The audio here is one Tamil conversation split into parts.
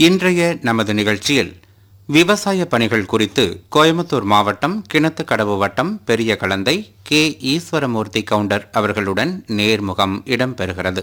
இன்றைய நமது நிகழ்ச்சியில் விவசாய பணிகள் குறித்து கோயம்புத்தூர் மாவட்டம் கிணத்துக்கடவு வட்டம் பெரிய கலந்தை கே ஈஸ்வரமூர்த்தி கவுண்டர் அவர்களுடன் நேர்முகம் இடம்பெறுகிறது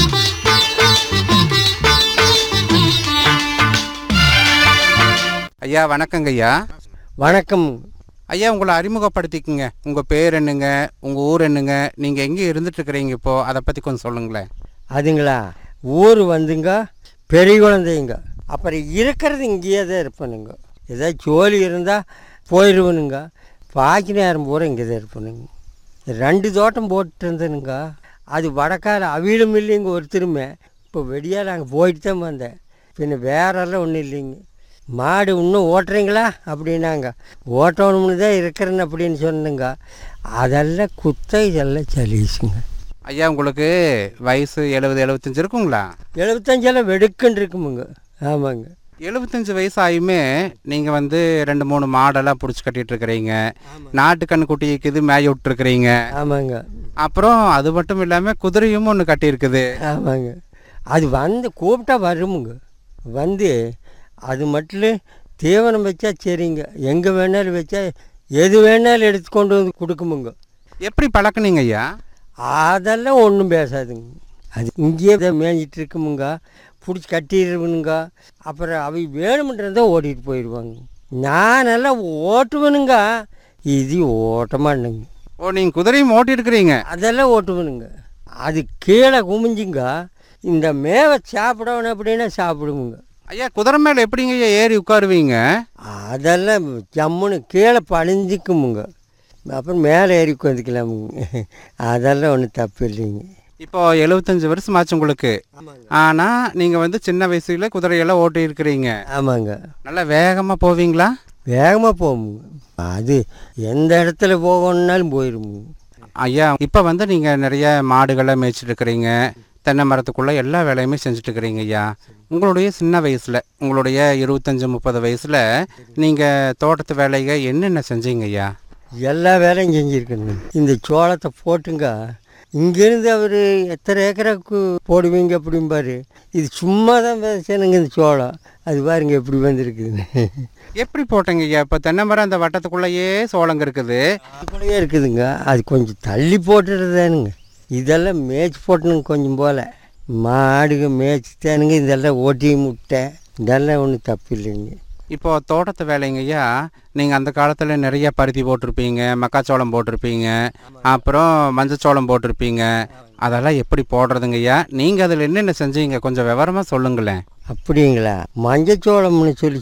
ஐயா வணக்கங்க ஐயா வணக்கம் ஐயா உங்களை அறிமுகப்படுத்திக்குங்க உங்க பேர் என்னங்க உங்க ஊர் என்னங்க நீங்க எங்க இருந்துட்டு இருக்கிறீங்க இப்போ அதை பத்தி கொஞ்சம் சொல்லுங்களேன் அதுங்களா ஊர் வந்துங்க பெரிய குழந்தைங்க அப்புறம் இருக்கிறது இங்கேயே தான் இருப்பேனுங்க ஏதாவது ஜோலி இருந்தால் போயிடுவனுங்க பாக்கி நேரம் பூரா இங்கே தான் இருப்பேனுங்க ரெண்டு தோட்டம் போட்டு இருந்தேனுங்க அது வடக்கால அவிலும் இல்லைங்க ஒருத்தருமே இப்போ வெடியால் அங்கே போயிட்டு தான் வந்தேன் பின்ன வேறெல்லாம் ஒன்றும் இல்லைங்க மாடு இன்னும் ஓட்டுறீங்களா அப்படின்னாங்க ஓட்டணும்னு தான் இருக்கிறேன்னு அப்படின்னு சொன்னேங்க அதெல்லாம் குத்த இதெல்லாம் சலீஸுங்க ஐயா உங்களுக்கு வயசு எழுபது எழுபத்தஞ்சு இருக்குங்களா எழுபத்தஞ்செல்லாம் வெடுக்குன்னு இருக்குமுங்க ஆமாங்க எழுபத்தஞ்சு வயசு ஆயுமே நீங்க வந்து ரெண்டு மூணு மாடெல்லாம் பிடிச்சி கட்டிட்டு இருக்கிறீங்க நாட்டுக்கண்ணு குட்டி இருக்குது மேய விட்டுருக்கிறீங்க ஆமாங்க அப்புறம் அது மட்டும் இல்லாம குதிரையும் ஒன்று கட்டியிருக்குது ஆமாங்க அது வந்து கூப்பிட்டா வருமுங்க வந்து அது மட்டும் தீவனம் வச்சா சரிங்க எங்கே வேணாலும் வச்சா எது வேணாலும் எடுத்து கொண்டு வந்து கொடுக்குமுங்க எப்படி பழக்குனீங்க ஐயா அதெல்லாம் ஒன்றும் பேசாதுங்க அது இங்கேயே தான் மேய்ஞ்சிட்டு இருக்குமுங்க பிடிச்சி கட்டிடுவனுங்க அப்புறம் அவை வேணுமென்றதை ஓட்டிகிட்டு போயிடுவாங்க நானெல்லாம் ஓட்டுவனுங்க இது ஓட்ட மாட்டேங்க ஓ நீங்க குதிரையும் ஓட்டி இருக்கிறீங்க அதெல்லாம் ஓட்டுவனுங்க அது கீழே குமிஞ்சுங்க இந்த மேவை சாப்பிடணும் அப்படின்னா சாப்பிடுவோங்க ஐயா குதிரை மேல எப்படிங்க ஐயா ஏறி உட்காருவீங்க அதெல்லாம் ஜம்முன்னு கீழே பணிஞ்சிக்குமுங்க அப்புறம் மேலே ஏறி உட்காந்துக்கலாமுங்க அதெல்லாம் ஒன்றும் தப்பு இல்லைங்க இப்போ எழுபத்தஞ்சு வருஷம் ஆச்சு உங்களுக்கு ஆனா நீங்க வந்து சின்ன வயசுல குதிரையெல்லாம் ஓட்டி இருக்கிறீங்க ஆமாங்க நல்லா வேகமா போவீங்களா வேகமாக போகுங்க அது எந்த இடத்துல போகணுன்னாலும் போயிடுமுங்க ஐயா இப்போ வந்து நீங்கள் நிறைய மாடுகளை மேய்ச்சிட்டு இருக்கிறீங்க தென்னை மரத்துக்குள்ளே எல்லா வேலையுமே செஞ்சுட்டு இருக்கிறீங்க ஐயா உங்களுடைய சின்ன வயசில் உங்களுடைய இருபத்தஞ்சி முப்பது வயசில் நீங்கள் தோட்டத்து வேலையை என்னென்ன செஞ்சீங்க ஐயா எல்லா வேலையும் செஞ்சுருக்கணுங்க இந்த சோளத்தை போட்டுங்க இங்கேருந்து அவர் எத்தனை ஏக்கராக்கு போடுவீங்க அப்படிம்பாரு இது சும்மா தான் பேசணுங்க இந்த சோளம் அது பாருங்க எப்படி வந்திருக்குதுன்னு எப்படி போட்டீங்க ஐயா இப்போ தென்னை மரம் அந்த வட்டத்துக்குள்ளேயே சோளங்க இருக்குது அதுக்குள்ளேயே இருக்குதுங்க அது கொஞ்சம் தள்ளி போட்டுடுறதானுங்க இதெல்லாம் மேய்ச்சி போட்டணுங்க கொஞ்சம் போல் மாடுங்க மேய்ச்சித்தானுங்க இதெல்லாம் ஓட்டி முட்டை இதெல்லாம் ஒன்றும் தப்பு இல்லைங்க இப்போ தோட்டத்து வேலைங்க ஐயா நீங்கள் அந்த காலத்தில் நிறைய பருத்தி போட்டிருப்பீங்க மக்காச்சோளம் போட்டிருப்பீங்க அப்புறம் மஞ்சச்சோளம் போட்டிருப்பீங்க அதெல்லாம் எப்படி போடுறதுங்க ஐயா நீங்கள் அதில் என்னென்ன செஞ்சீங்க கொஞ்சம் விவரமாக சொல்லுங்களேன் அப்படிங்களா மஞ்சச்சோளம்னு சொல்லி